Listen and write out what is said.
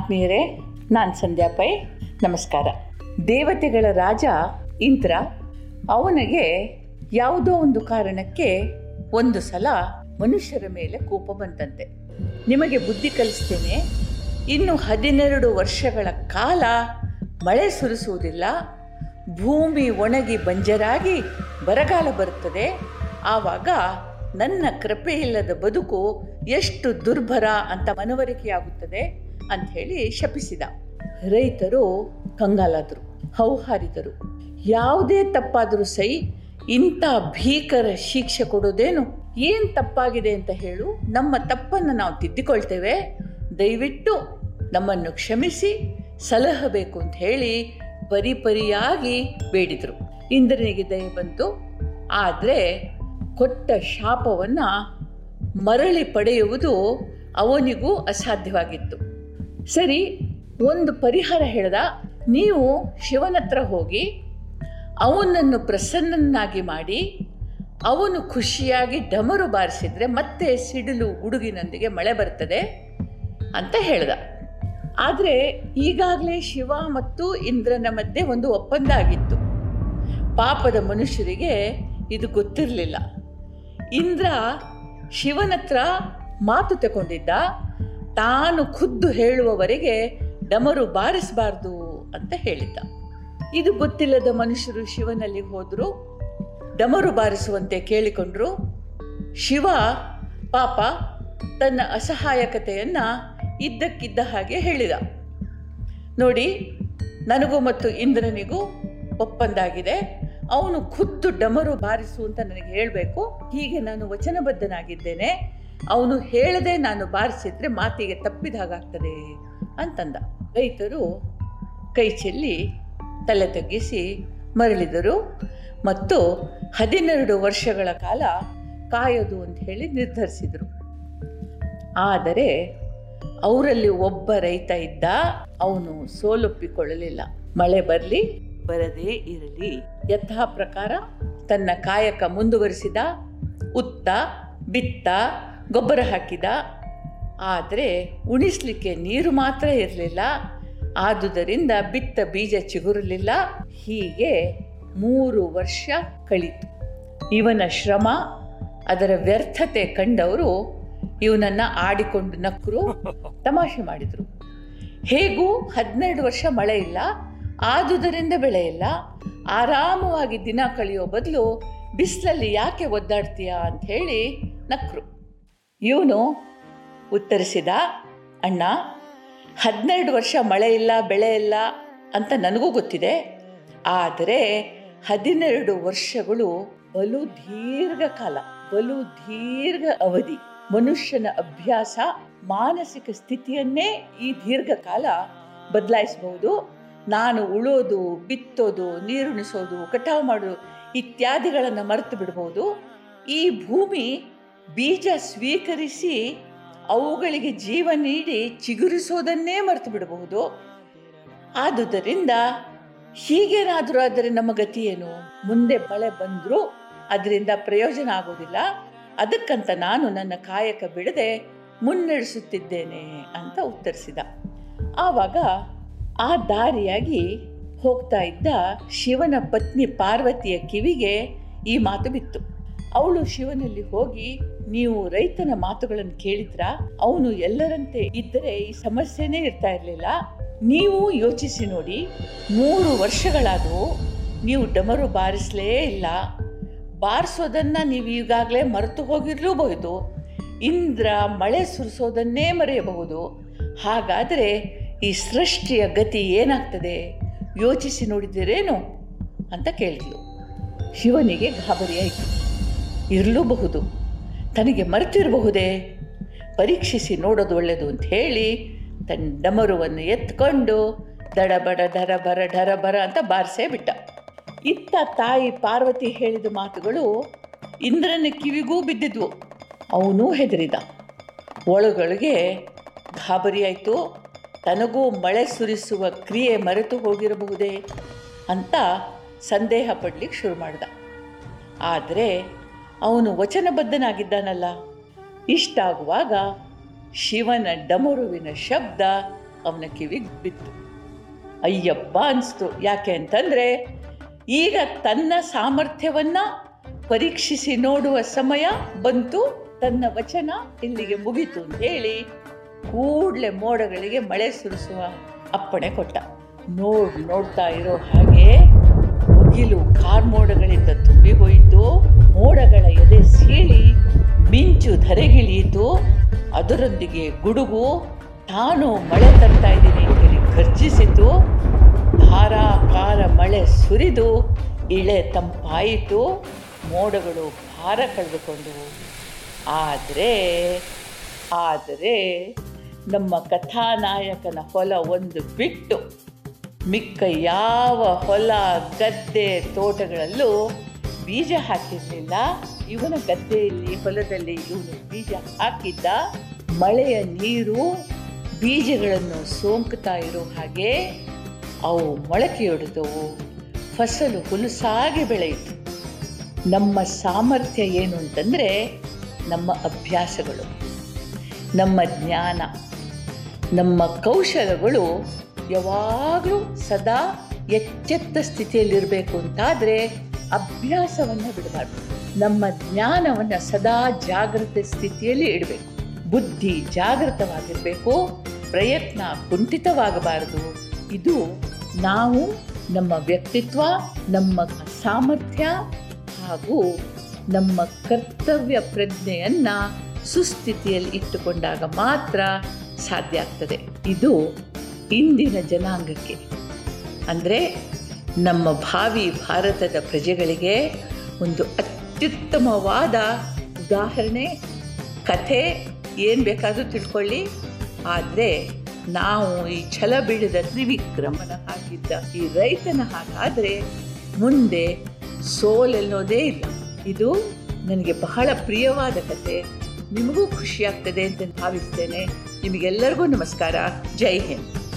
ಆತ್ಮೀಯರೇ ನಾನು ಸಂಧ್ಯಾ ಪೈ ನಮಸ್ಕಾರ ದೇವತೆಗಳ ರಾಜ ಇಂದ್ರ ಅವನಿಗೆ ಯಾವುದೋ ಒಂದು ಕಾರಣಕ್ಕೆ ಒಂದು ಸಲ ಮನುಷ್ಯರ ಮೇಲೆ ಕೋಪ ಬಂತಂತೆ ನಿಮಗೆ ಬುದ್ಧಿ ಕಲಿಸ್ತೇನೆ ಇನ್ನು ಹದಿನೆರಡು ವರ್ಷಗಳ ಕಾಲ ಮಳೆ ಸುರಿಸುವುದಿಲ್ಲ ಭೂಮಿ ಒಣಗಿ ಬಂಜರಾಗಿ ಬರಗಾಲ ಬರುತ್ತದೆ ಆವಾಗ ನನ್ನ ಕೃಪೆ ಇಲ್ಲದ ಬದುಕು ಎಷ್ಟು ದುರ್ಭರ ಅಂತ ಮನವರಿಕೆಯಾಗುತ್ತದೆ ಅಂಥೇಳಿ ಶಪಿಸಿದ ರೈತರು ಕಂಗಾಲಾದರು ಹೌಹಾರಿದರು ಯಾವುದೇ ತಪ್ಪಾದರೂ ಸೈ ಇಂಥ ಭೀಕರ ಶಿಕ್ಷೆ ಕೊಡೋದೇನು ಏನು ತಪ್ಪಾಗಿದೆ ಅಂತ ಹೇಳು ನಮ್ಮ ತಪ್ಪನ್ನು ನಾವು ತಿದ್ದಿಕೊಳ್ತೇವೆ ದಯವಿಟ್ಟು ನಮ್ಮನ್ನು ಕ್ಷಮಿಸಿ ಸಲಹಬೇಕು ಅಂತ ಹೇಳಿ ಪರಿಪರಿಯಾಗಿ ಬೇಡಿದರು ಇಂದ್ರನಿಗೆ ದಯ ಬಂತು ಆದರೆ ಕೊಟ್ಟ ಶಾಪವನ್ನು ಮರಳಿ ಪಡೆಯುವುದು ಅವನಿಗೂ ಅಸಾಧ್ಯವಾಗಿತ್ತು ಸರಿ ಒಂದು ಪರಿಹಾರ ಹೇಳ್ದ ನೀವು ಶಿವನ ಹತ್ರ ಹೋಗಿ ಅವನನ್ನು ಪ್ರಸನ್ನನಾಗಿ ಮಾಡಿ ಅವನು ಖುಷಿಯಾಗಿ ಡಮರು ಬಾರಿಸಿದರೆ ಮತ್ತೆ ಸಿಡಿಲು ಗುಡುಗಿನೊಂದಿಗೆ ಮಳೆ ಬರ್ತದೆ ಅಂತ ಹೇಳ್ದ ಆದರೆ ಈಗಾಗಲೇ ಶಿವ ಮತ್ತು ಇಂದ್ರನ ಮಧ್ಯೆ ಒಂದು ಒಪ್ಪಂದ ಆಗಿತ್ತು ಪಾಪದ ಮನುಷ್ಯರಿಗೆ ಇದು ಗೊತ್ತಿರಲಿಲ್ಲ ಇಂದ್ರ ಶಿವನ ಹತ್ರ ಮಾತು ತಗೊಂಡಿದ್ದ ತಾನು ಖುದ್ದು ಹೇಳುವವರೆಗೆ ಡಮರು ಬಾರಿಸಬಾರ್ದು ಅಂತ ಹೇಳಿದ್ದ ಇದು ಗೊತ್ತಿಲ್ಲದ ಮನುಷ್ಯರು ಶಿವನಲ್ಲಿ ಹೋದರು ಡಮರು ಬಾರಿಸುವಂತೆ ಕೇಳಿಕೊಂಡ್ರು ಶಿವ ಪಾಪ ತನ್ನ ಅಸಹಾಯಕತೆಯನ್ನು ಇದ್ದಕ್ಕಿದ್ದ ಹಾಗೆ ಹೇಳಿದ ನೋಡಿ ನನಗೂ ಮತ್ತು ಇಂದ್ರನಿಗೂ ಒಪ್ಪಂದ ಆಗಿದೆ ಅವನು ಖುದ್ದು ಡಮರು ಬಾರಿಸು ಅಂತ ನನಗೆ ಹೇಳಬೇಕು ಹೀಗೆ ನಾನು ವಚನಬದ್ಧನಾಗಿದ್ದೇನೆ ಅವನು ಹೇಳದೆ ನಾನು ಬಾರಿಸಿದ್ರೆ ಮಾತಿಗೆ ತಪ್ಪಿದ ಹಾಗಾಗ್ತದೆ ಅಂತಂದ ರೈತರು ಕೈ ಚೆಲ್ಲಿ ತಲೆ ತಗ್ಗಿಸಿ ಮರಳಿದರು ಮತ್ತು ಹದಿನೆರಡು ವರ್ಷಗಳ ಕಾಲ ಕಾಯೋದು ಅಂತ ಹೇಳಿ ನಿರ್ಧರಿಸಿದರು ಆದರೆ ಅವರಲ್ಲಿ ಒಬ್ಬ ರೈತ ಇದ್ದ ಅವನು ಸೋಲೊಪ್ಪಿಕೊಳ್ಳಲಿಲ್ಲ ಮಳೆ ಬರಲಿ ಬರದೇ ಇರಲಿ ಯಥಾ ಪ್ರಕಾರ ತನ್ನ ಕಾಯಕ ಮುಂದುವರಿಸಿದ ಉತ್ತ ಬಿತ್ತ ಗೊಬ್ಬರ ಹಾಕಿದ ಆದರೆ ಉಣಿಸ್ಲಿಕ್ಕೆ ನೀರು ಮಾತ್ರ ಇರಲಿಲ್ಲ ಆದುದರಿಂದ ಬಿತ್ತ ಬೀಜ ಚಿಗುರಲಿಲ್ಲ ಹೀಗೆ ಮೂರು ವರ್ಷ ಕಳೀತು ಇವನ ಶ್ರಮ ಅದರ ವ್ಯರ್ಥತೆ ಕಂಡವರು ಇವನನ್ನು ಆಡಿಕೊಂಡು ನಕ್ಕರು ತಮಾಷೆ ಮಾಡಿದರು ಹೇಗೂ ಹದಿನೆರಡು ವರ್ಷ ಮಳೆ ಇಲ್ಲ ಆದುದರಿಂದ ಬೆಳೆ ಇಲ್ಲ ಆರಾಮವಾಗಿ ದಿನ ಕಳೆಯೋ ಬದಲು ಬಿಸಿಲಲ್ಲಿ ಯಾಕೆ ಒದ್ದಾಡ್ತೀಯಾ ಅಂತ ಹೇಳಿ ನಕ್ಕರು ಇವನು ಉತ್ತರಿಸಿದ ಅಣ್ಣ ಹದಿನೆರಡು ವರ್ಷ ಮಳೆ ಇಲ್ಲ ಬೆಳೆ ಇಲ್ಲ ಅಂತ ನನಗೂ ಗೊತ್ತಿದೆ ಆದರೆ ಹದಿನೆರಡು ವರ್ಷಗಳು ಬಲು ದೀರ್ಘಕಾಲ ಬಲು ದೀರ್ಘ ಅವಧಿ ಮನುಷ್ಯನ ಅಭ್ಯಾಸ ಮಾನಸಿಕ ಸ್ಥಿತಿಯನ್ನೇ ಈ ದೀರ್ಘಕಾಲ ಬದಲಾಯಿಸಬಹುದು ನಾನು ಉಳೋದು ಬಿತ್ತೋದು ನೀರುಣಿಸೋದು ಕಟಾವು ಮಾಡೋದು ಇತ್ಯಾದಿಗಳನ್ನು ಮರೆತು ಬಿಡ್ಬೋದು ಈ ಭೂಮಿ ಬೀಜ ಸ್ವೀಕರಿಸಿ ಅವುಗಳಿಗೆ ಜೀವ ನೀಡಿ ಚಿಗುರಿಸೋದನ್ನೇ ಮರೆತು ಬಿಡಬಹುದು ಆದುದರಿಂದ ಹೀಗೇನಾದರೂ ಆದರೆ ನಮ್ಮ ಗತಿ ಏನು ಮುಂದೆ ಮಳೆ ಬಂದರೂ ಅದರಿಂದ ಪ್ರಯೋಜನ ಆಗೋದಿಲ್ಲ ಅದಕ್ಕಂತ ನಾನು ನನ್ನ ಕಾಯಕ ಬಿಡದೆ ಮುನ್ನಡೆಸುತ್ತಿದ್ದೇನೆ ಅಂತ ಉತ್ತರಿಸಿದ ಆವಾಗ ಆ ದಾರಿಯಾಗಿ ಹೋಗ್ತಾ ಇದ್ದ ಶಿವನ ಪತ್ನಿ ಪಾರ್ವತಿಯ ಕಿವಿಗೆ ಈ ಮಾತು ಬಿತ್ತು ಅವಳು ಶಿವನಲ್ಲಿ ಹೋಗಿ ನೀವು ರೈತನ ಮಾತುಗಳನ್ನು ಕೇಳಿದ್ರ ಅವನು ಎಲ್ಲರಂತೆ ಇದ್ದರೆ ಈ ಸಮಸ್ಯೆನೇ ಇರ್ತಾ ಇರಲಿಲ್ಲ ನೀವು ಯೋಚಿಸಿ ನೋಡಿ ಮೂರು ವರ್ಷಗಳಾದವು ನೀವು ಡಮರು ಬಾರಿಸಲೇ ಇಲ್ಲ ಬಾರಿಸೋದನ್ನು ನೀವು ಈಗಾಗಲೇ ಮರೆತು ಹೋಗಿರಲೂಬಹುದು ಇಂದ್ರ ಮಳೆ ಸುರಿಸೋದನ್ನೇ ಮರೆಯಬಹುದು ಹಾಗಾದರೆ ಈ ಸೃಷ್ಟಿಯ ಗತಿ ಏನಾಗ್ತದೆ ಯೋಚಿಸಿ ನೋಡಿದ್ದೀರೇನು ಅಂತ ಕೇಳಿದ್ಲು ಶಿವನಿಗೆ ಗಾಬರಿಯಾಯಿತು ಇರಲೂಬಹುದು ತನಗೆ ಮರೆತಿರಬಹುದೇ ಪರೀಕ್ಷಿಸಿ ನೋಡೋದು ಒಳ್ಳೆಯದು ಅಂತ ಹೇಳಿ ತನ್ನ ಡಮರುವನ್ನು ಎತ್ಕೊಂಡು ದಡಬಡ ಢರಬರ ಢರಬರ ಅಂತ ಬಾರಿಸೇ ಬಿಟ್ಟ ಇತ್ತ ತಾಯಿ ಪಾರ್ವತಿ ಹೇಳಿದ ಮಾತುಗಳು ಇಂದ್ರನ ಕಿವಿಗೂ ಬಿದ್ದಿದ್ವು ಅವನೂ ಹೆದರಿದ ಒಳಗೊಳಗೆ ಗಾಬರಿಯಾಯಿತು ತನಗೂ ಮಳೆ ಸುರಿಸುವ ಕ್ರಿಯೆ ಮರೆತು ಹೋಗಿರಬಹುದೇ ಅಂತ ಸಂದೇಹ ಪಡ್ಲಿಕ್ಕೆ ಶುರು ಮಾಡ್ದ ಆದರೆ ಅವನು ವಚನಬದ್ಧನಾಗಿದ್ದಾನಲ್ಲ ಇಷ್ಟಾಗುವಾಗ ಶಿವನ ಡಮರುವಿನ ಶಬ್ದ ಅವನ ಕಿವಿಗೆ ಬಿತ್ತು ಅಯ್ಯಬ್ಬ ಅನಿಸ್ತು ಯಾಕೆ ಅಂತಂದರೆ ಈಗ ತನ್ನ ಸಾಮರ್ಥ್ಯವನ್ನು ಪರೀಕ್ಷಿಸಿ ನೋಡುವ ಸಮಯ ಬಂತು ತನ್ನ ವಚನ ಇಲ್ಲಿಗೆ ಮುಗೀತು ಅಂತ ಹೇಳಿ ಕೂಡಲೇ ಮೋಡಗಳಿಗೆ ಮಳೆ ಸುರಿಸುವ ಅಪ್ಪಣೆ ಕೊಟ್ಟ ನೋಡ್ ನೋಡ್ತಾ ಇರೋ ಹಾಗೆ ಮುಗಿಲು ಕಾರ್ಮೋಡಗಳಿಂದ ತುಂಬಿ ಹೋಯಿತು ಮೋಡಗಳ ಎದೆ ಸೀಳಿ ಮಿಂಚು ಧರೆಗಿಳಿಯಿತು ಅದರೊಂದಿಗೆ ಗುಡುಗು ತಾನು ಮಳೆ ತರ್ತಾ ಇದ್ದೀನಿ ಅಂತ ಹೇಳಿ ಗರ್ಜಿಸಿತು ಧಾರಾಕಾರ ಮಳೆ ಸುರಿದು ಇಳೆ ತಂಪಾಯಿತು ಮೋಡಗಳು ಭಾರ ಕಳೆದುಕೊಂಡವು ಆದರೆ ಆದರೆ ನಮ್ಮ ಕಥಾನಾಯಕನ ಹೊಲ ಒಂದು ಬಿಟ್ಟು ಮಿಕ್ಕ ಯಾವ ಹೊಲ ಗದ್ದೆ ತೋಟಗಳಲ್ಲೂ ಬೀಜ ಹಾಕಿರಲಿಲ್ಲ ಇವನ ಗದ್ದೆಯಲ್ಲಿ ಹೊಲದಲ್ಲಿ ಇವನು ಬೀಜ ಹಾಕಿದ್ದ ಮಳೆಯ ನೀರು ಬೀಜಗಳನ್ನು ಸೋಂಕುತ್ತಾ ಇರೋ ಹಾಗೆ ಅವು ಮೊಳಕೆಯೊಡೆದವು ಫಸಲು ಹುಲುಸಾಗಿ ಬೆಳೆಯಿತು ನಮ್ಮ ಸಾಮರ್ಥ್ಯ ಏನು ಅಂತಂದರೆ ನಮ್ಮ ಅಭ್ಯಾಸಗಳು ನಮ್ಮ ಜ್ಞಾನ ನಮ್ಮ ಕೌಶಲಗಳು ಯಾವಾಗಲೂ ಸದಾ ಎಚ್ಚೆತ್ತ ಸ್ಥಿತಿಯಲ್ಲಿರಬೇಕು ಅಂತಾದರೆ ಅಭ್ಯಾಸವನ್ನು ಬಿಡಬಾರ್ದು ನಮ್ಮ ಜ್ಞಾನವನ್ನು ಸದಾ ಜಾಗೃತ ಸ್ಥಿತಿಯಲ್ಲಿ ಇಡಬೇಕು ಬುದ್ಧಿ ಜಾಗೃತವಾಗಿರಬೇಕು ಪ್ರಯತ್ನ ಕುಂಠಿತವಾಗಬಾರದು ಇದು ನಾವು ನಮ್ಮ ವ್ಯಕ್ತಿತ್ವ ನಮ್ಮ ಸಾಮರ್ಥ್ಯ ಹಾಗೂ ನಮ್ಮ ಕರ್ತವ್ಯ ಪ್ರಜ್ಞೆಯನ್ನು ಸುಸ್ಥಿತಿಯಲ್ಲಿ ಇಟ್ಟುಕೊಂಡಾಗ ಮಾತ್ರ ಸಾಧ್ಯ ಆಗ್ತದೆ ಇದು ಇಂದಿನ ಜನಾಂಗಕ್ಕೆ ಅಂದರೆ ನಮ್ಮ ಭಾವಿ ಭಾರತದ ಪ್ರಜೆಗಳಿಗೆ ಒಂದು ಅತ್ಯುತ್ತಮವಾದ ಉದಾಹರಣೆ ಕಥೆ ಏನು ಬೇಕಾದರೂ ತಿಳ್ಕೊಳ್ಳಿ ಆದರೆ ನಾವು ಈ ಛಲ ಬಿಡದ ತ್ರಿವಿಕ್ರಮನ ಹಾಕಿದ್ದ ಈ ರೈತನ ಹಾಗಾದರೆ ಮುಂದೆ ಸೋಲೆನ್ನೋದೇ ಇಲ್ಲ ಇದು ನನಗೆ ಬಹಳ ಪ್ರಿಯವಾದ ಕತೆ ನಿಮಗೂ ಖುಷಿಯಾಗ್ತದೆ ಅಂತ ಭಾವಿಸ್ತೇನೆ ನಿಮಗೆಲ್ಲರಿಗೂ ನಮಸ್ಕಾರ ಜೈ ಹಿಂದ್